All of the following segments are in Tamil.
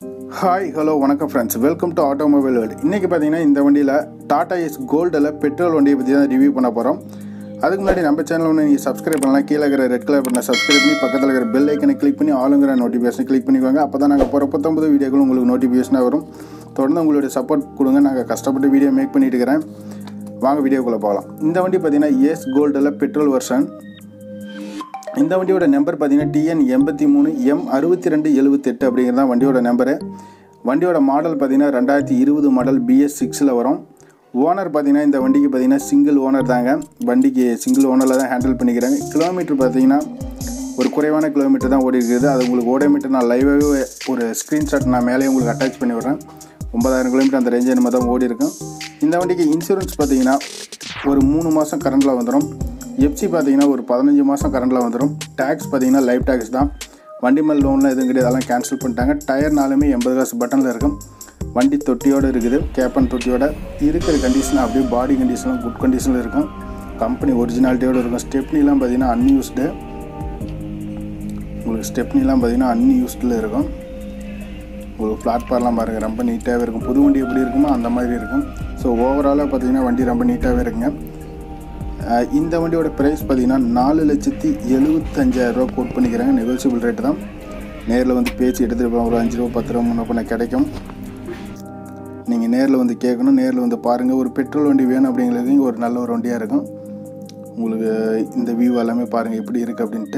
ஹாய் ஹலோ வணக்கம் friends welcome to automobile world இன்றைக்கி பார்த்தீங்கன்னா இந்த வண்டியில் டாடா எஸ் கோல்டில் பெட்ரோல் வண்டியை பற்றி தான் ரிவ்யூ பண்ண போகிறோம் அதுக்கு முன்னாடி நம்ம சேனல் ஒன்று நீங்கள் சப்ஸ்கிரைப் பண்ணலாம் கீழே இருக்கிற ரெட் கலர் பட்டனை சப்ஸ்கிரைப் பண்ணி பக்கத்தில் இருக்கிற பெல் ஐக்கனை கிளிக் பண்ணி ஆளுங்கிற நோட்டிஃபிகேஷன் கிளிக் பண்ணிக்கோங்க அப்போ தான் நாங்கள் போகிற புத்தம்பது வீடியோக்கள் உங்களுக்கு நோட்டிஃபிகேஷனாக வரும் தொடர்ந்து உங்களுடைய சப்போர்ட் கொடுங்க நாங்கள் கஷ்டப்பட்டு வீடியோ மேக் பண்ணிட்டு இருக்கிறேன் வாங்க வீடியோக்குள்ளே போகலாம் இந்த வண்டி பார்த்தீங்கன்னா எஸ் கோல்டில் பெட்ரோல் வெர்ஷன் இந்த வண்டியோட நம்பர் பார்த்தீங்கன்னா டிஎன் எண்பத்தி மூணு எம் அறுபத்தி ரெண்டு எழுபத்தெட்டு அப்படிங்கிறது தான் வண்டியோட நம்பரு வண்டியோட மாடல் பார்த்தீங்கன்னா ரெண்டாயிரத்தி இருபது மாடல் பிஎஸ் சிக்ஸில் வரும் ஓனர் பார்த்தீங்கன்னா இந்த வண்டிக்கு பார்த்தீங்கன்னா சிங்கிள் ஓனர் தாங்க வண்டிக்கு சிங்கிள் ஓனரில் தான் ஹேண்டில் பண்ணிக்கிறாங்க கிலோமீட்டர் பார்த்தீங்கன்னா ஒரு குறைவான கிலோமீட்டர் தான் ஓடி இருக்குது அது உங்களுக்கு ஓடோமீட்டர் நான் லைவாகவே ஒரு ஸ்க்ரீன்ஷாட் நான் மேலே உங்களுக்கு அட்டாச் பண்ணி விட்றேன் ஒன்பதாயிரம் கிலோமீட்டர் அந்த ரேஞ்சு நம்ம தான் ஓடி இருக்கும் இந்த வண்டிக்கு இன்சூரன்ஸ் பார்த்தீங்கன்னா ஒரு மூணு மாதம் கரண்டில் வந்துடும் எஃப்சி பார்த்தீங்கன்னா ஒரு பதினஞ்சு மாதம் கரண்டில் வந்துடும் டேக்ஸ் பார்த்தீங்கன்னா லைஃப் டேக்ஸ் தான் வண்டி மேல் லோன்லாம் எதுவும் கிடையாது அதெல்லாம் கேன்சல் பண்ணிட்டாங்க டயர்னாலுமே எண்பது காசு பட்டனில் இருக்கும் வண்டி தொட்டியோடு இருக்குது கேப்பன் தொட்டியோட இருக்கிற கண்டிஷன் அப்படியே பாடி கண்டிஷன்லாம் குட் கண்டிஷனில் இருக்கும் கம்பெனி ஒரிஜினாலிட்டியோடு இருக்கும் ஸ்டெப்னிலாம் பார்த்தீங்கன்னா அன்யூஸ்டு உங்களுக்கு ஸ்டெப்னிலாம் பார்த்தீங்கன்னா அன்யூஸ்டில் இருக்கும் உங்களுக்கு பிளாட்ஃபார்ம்லாம் பாருங்கள் ரொம்ப நீட்டாகவே இருக்கும் புது வண்டி எப்படி இருக்குமோ அந்த மாதிரி இருக்கும் ஸோ ஓவராலாக பார்த்தீங்கன்னா வண்டி ரொம்ப நீட்டாகவே இருக்குங்க அஹ் இந்த வண்டியோட ப்ரைஸ் பார்த்தீங்கன்னா நாலு லட்சத்தி எழுபத்தஞ்சாயிரரூவா கோட் பண்ணிக்கிறாங்க நெகோசியபிள் ரேட்டு தான் நேரில் வந்து பேச்சு எடுத்துகிட்டு போக ஒரு அஞ்சு ரூபா பத்து ரூபா முன்ன பண்ண கிடைக்கும் நீங்கள் நேரில் வந்து கேட்கணும் நேரில் வந்து பாருங்கள் ஒரு பெட்ரோல் வண்டி வேணும் அப்படிங்கிறது ஒரு நல்ல ஒரு வண்டியாக இருக்கும் உங்களுக்கு இந்த வியூ எல்லாமே பாருங்கள் எப்படி இருக்குது அப்படின்ட்டு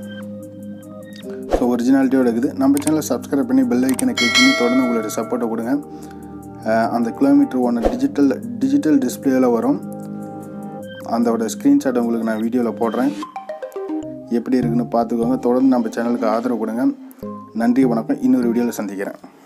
ஸோ ஒரிஜினாலிட்டியோட இருக்குது நம்ம சேனலை சப்ஸ்கிரைப் பண்ணி பெல் ஐக்கனை கிளிக் பண்ணி தொடர்ந்து உங்களுடைய சப்போர்ட்டை கொடுங்க அஹ் அந்த கிலோமீட்டர் ஒன்று டிஜிட்டல் டிஜிட்டல் டிஸ்பிளேயில் வரும் அதோட ஸ்க்ரீன்ஷாட் உங்களுக்கு நான் வீடியோவில் போடுறேன் எப்படி இருக்குன்னு பார்த்துக்கோங்க தொடர்ந்து நம்ம சேனலுக்கு ஆதரவு கொடுங்க நன்றி வணக்கம் இன்னொரு வீடியோவில் சந்திக்கிறேன்